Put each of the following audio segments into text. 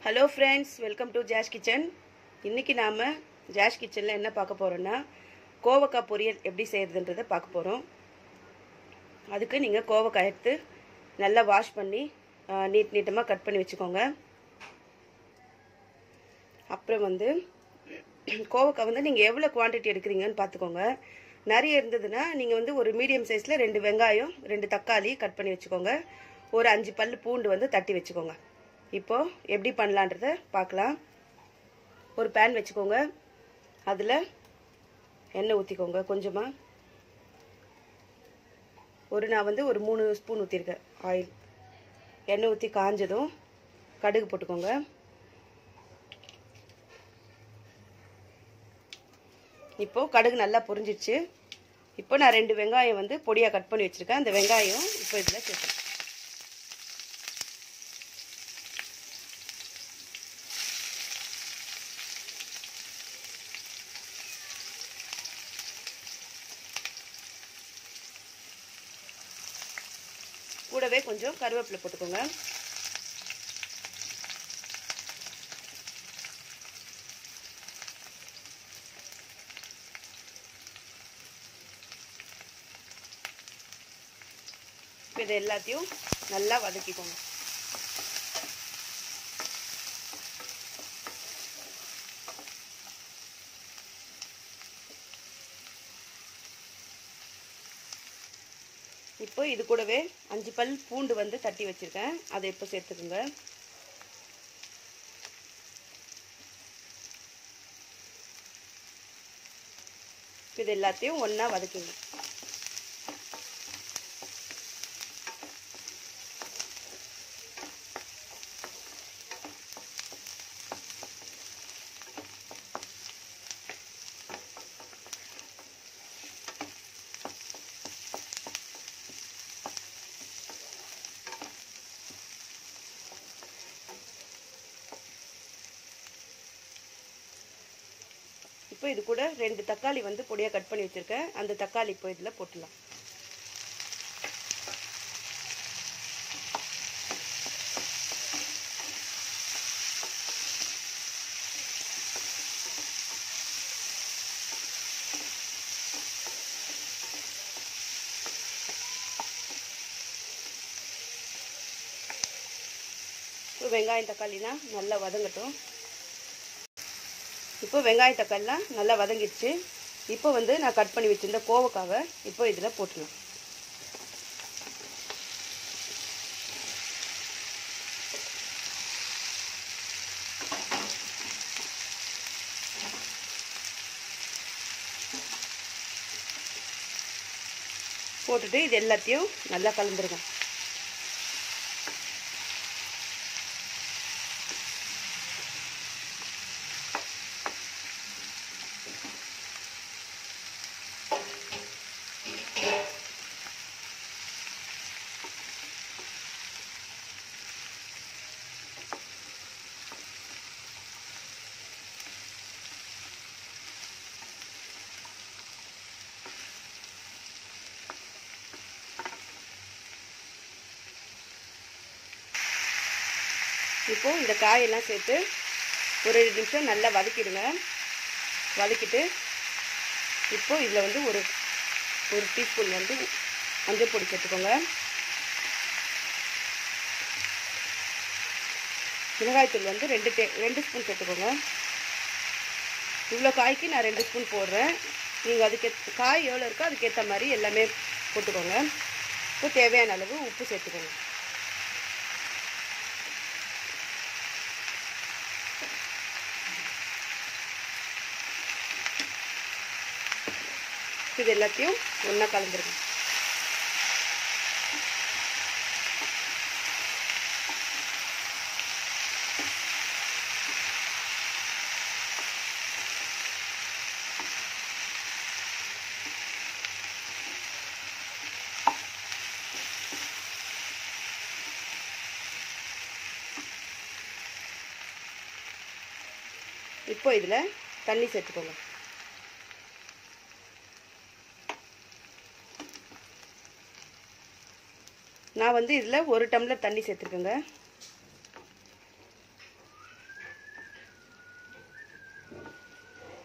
hello friends welcome to Josh kitchen இன்றைக்கி நாம் Josh கிச்சனில் என்ன பார்க்க போகிறோன்னா கோவக்காய் பொரியல் எப்படி செய்கிறதுன்றதை பார்க்க போகிறோம் அதுக்கு நீங்கள் கோவக்காய் எடுத்து நல்லா வாஷ் பண்ணி ஆ, நீட் நீட்டமாக கட் பண்ணி வச்சுக்கோங்க அப்புறம் வந்து கோவக்காய் வந்து நீங்கள் எவ்வளோ குவான்டிட்டி எடுக்கிறீங்கன்னு பார்த்துக்கோங்க நிறைய இருந்ததுன்னா நீங்கள் வந்து ஒரு மீடியம் சைஸில் ரெண்டு வெங்காயம் ரெண்டு தக்காளி கட் பண்ணி வச்சுக்கோங்க ஒரு அஞ்சு பல் பூண்டு வந்து தட்டி வச்சுக்கோங்க இப்போது எப்படி பண்ணலான்றத பார்க்கலாம் ஒரு பேன் வச்சுக்கோங்க அதில் எண்ணெய் ஊற்றிக்கோங்க கொஞ்சமாக ஒரு நான் வந்து ஒரு மூணு ஸ்பூன் ஊற்றிருக்கேன் ஆயில் எண்ணெய் ஊற்றி காஞ்சதும் கடுகு போட்டுக்கோங்க இப்போது கடுகு நல்லா பொரிஞ்சிடுச்சு இப்போ நான் ரெண்டு வெங்காயம் வந்து பொடியாக கட் பண்ணி வச்சுருக்கேன் அந்த வெங்காயம் இப்போ இதில் சேர்த்துறேன் கூடவே கொஞ்சம் கருவேப்பிலை போட்டுக்கோங்க இப்போ இதை எல்லாத்தையும் நல்லா வதக்கிக்கோங்க இப்போ இது கூடவே அஞ்சு பல் பூண்டு வந்து தட்டி வச்சுருக்கேன் அதை இப்போ சேர்த்துக்குங்க இது எல்லாத்தையும் ஒன்றா வதக்குங்க இப்போ இது கூட ரெண்டு தக்காளி வந்து பொடியாக கட் பண்ணி வச்சுருக்கேன் அந்த தக்காளி இப்போ இதில் போட்டுடலாம் இப்போ வெங்காயம் தக்காளிலாம் நல்லா வதங்கட்டும் இப்போ வெங்காய தக்காளிலாம் நல்லா வதங்கிடுச்சு இப்போ வந்து நான் கட் பண்ணி வச்சிருந்த கோவக்காவை இப்போ இதில் போட்டுடலாம் போட்டுட்டு இது எல்லாத்தையும் நல்லா கலந்துருங்க இப்போ இந்த காயெல்லாம் சேர்த்து ஒரு ரெண்டு நிமிஷம் நல்லா வதக்கிடுங்க வதக்கிட்டு இப்போ இதில் வந்து ஒரு ஒரு டீஸ்பூன் வந்து மஞ்சள் பொடி சேர்த்துக்கோங்க மிளகாய்த்தூள் வந்து ரெண்டு டே ரெண்டு ஸ்பூன் சேர்த்துக்கோங்க இவ்வளோ காய்க்கு நான் ரெண்டு ஸ்பூன் போடுறேன் நீங்கள் அதுக்கு காய் எவ்வளோ இருக்கோ அதுக்கேற்ற மாதிரி எல்லாமே போட்டுக்கோங்க இப்போ தேவையான அளவு உப்பு சேர்த்துக்கோங்க இது எல்லாத்தையும் ஒன்றா கலந்துருங்க இப்போ இதில் தண்ணி சேர்த்துக்கோங்க நான் வந்து இதில் ஒரு டம்ளர் தண்ணி சேர்த்துருக்கேங்க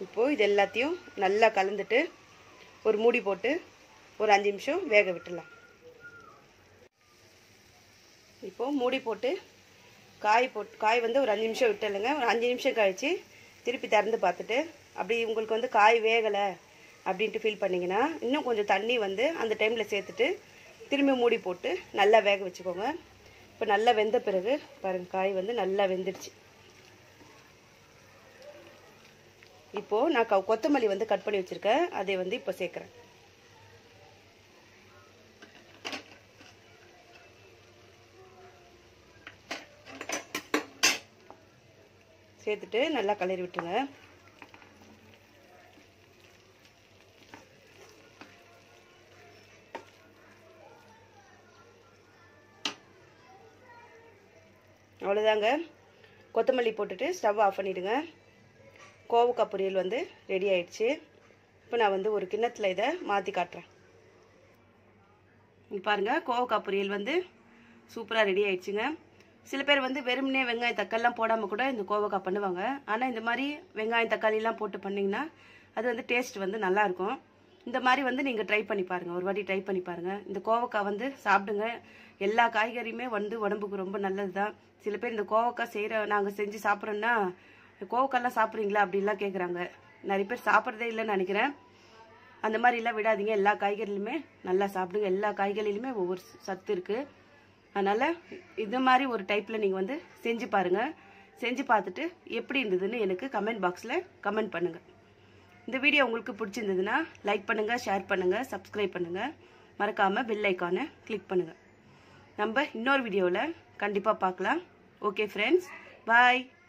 இப்போது இது எல்லாத்தையும் நல்லா கலந்துட்டு ஒரு மூடி போட்டு ஒரு அஞ்சு நிமிஷம் வேக விட்டுடலாம் இப்போது மூடி போட்டு காய் போட்டு காய் வந்து ஒரு அஞ்சு நிமிஷம் விட்டுலுங்க ஒரு அஞ்சு நிமிஷம் கழித்து திருப்பி திறந்து பார்த்துட்டு அப்படி உங்களுக்கு வந்து காய் வேகலை அப்படின்ட்டு ஃபீல் பண்ணிங்கன்னா இன்னும் கொஞ்சம் தண்ணி வந்து அந்த டைமில் சேர்த்துட்டு திரும்பி மூடி போட்டு நல்லா வேக வச்சுக்கோங்க இப்போ நல்லா வெந்த பிறகு பாருங்கள் காய் வந்து நல்லா வெந்துடுச்சு இப்போது நான் க- கொத்தமல்லி வந்து கட் பண்ணி வச்சுருக்கேன் அதை வந்து இப்போ சேர்க்குறேன் சேர்த்துட்டு நல்லா கிளறி விட்டுருங்க அவ்வளோதாங்க கொத்தமல்லி போட்டுட்டு ஸ்டவ் ஆஃப் பண்ணிவிடுங்க கோவக்காய் பொரியல் வந்து ரெடி ஆயிடுச்சு இப்போ நான் வந்து ஒரு கிண்ணத்தில் இதை மாற்றி காட்டுறேன் இங்க பாருங்க கோவக்காய் பொரியல் வந்து சூப்பராக ரெடி ஆயிடுச்சுங்க சில பேர் வந்து வெறுமனே வெங்காயம் தக்காளிலாம் போடாமல் கூட இந்த கோவக்காய் பண்ணுவாங்க ஆனால் இந்த மாதிரி வெங்காயம் தக்காளிலாம் போட்டு பண்ணிங்கன்னா அது வந்து டேஸ்ட் வந்து நல்லா இருக்கும் இந்த மாதிரி வந்து நீங்கள் ட்ரை பண்ணி பாருங்கள் ஒரு வாட்டி ட்ரை பண்ணி பாருங்கள் இந்த கோவக்காய் வந்து சாப்பிடுங்க எல்லா காய்கறியுமே வந்து உடம்புக்கு ரொம்ப நல்லது தான் சில பேர் இந்த கோவக்காய் செய்கிற நாங்கள் செஞ்சு சாப்பிட்றோன்னா கோவக்காய்லாம் சாப்பிட்றீங்களா அப்படிலாம் கேட்குறாங்க நிறைய பேர் சாப்பிட்றதே இல்லைன்னு நினைக்கிறேன் அந்த மாதிரிலாம் விடாதீங்க எல்லா காய்கறிலுமே நல்லா சாப்பிடுங்க எல்லா காய்கறிலுமே ஒவ்வொரு சத்து இருக்குது அதனால் இந்த மாதிரி ஒரு டைப்பில் நீங்கள் வந்து செஞ்சு பாருங்கள் செஞ்சு பார்த்துட்டு எப்படி இருந்ததுன்னு எனக்கு கமெண்ட் பாக்ஸில் கமெண்ட் பண்ணுங்கள் இந்த வீடியோ உங்களுக்கு பிடிச்சிருந்ததுன்னா லைக் பண்ணுங்கள் ஷேர் பண்ணுங்கள் சப்ஸ்கிரைப் பண்ணுங்கள் மறக்காமல் பெல் ஐக்கானை கிளிக் பண்ணுங்கள் நம்ம இன்னொரு வீடியோவில் கண்டிப்பாக பார்க்கலாம் ஓகே ஃப்ரெண்ட்ஸ் பாய்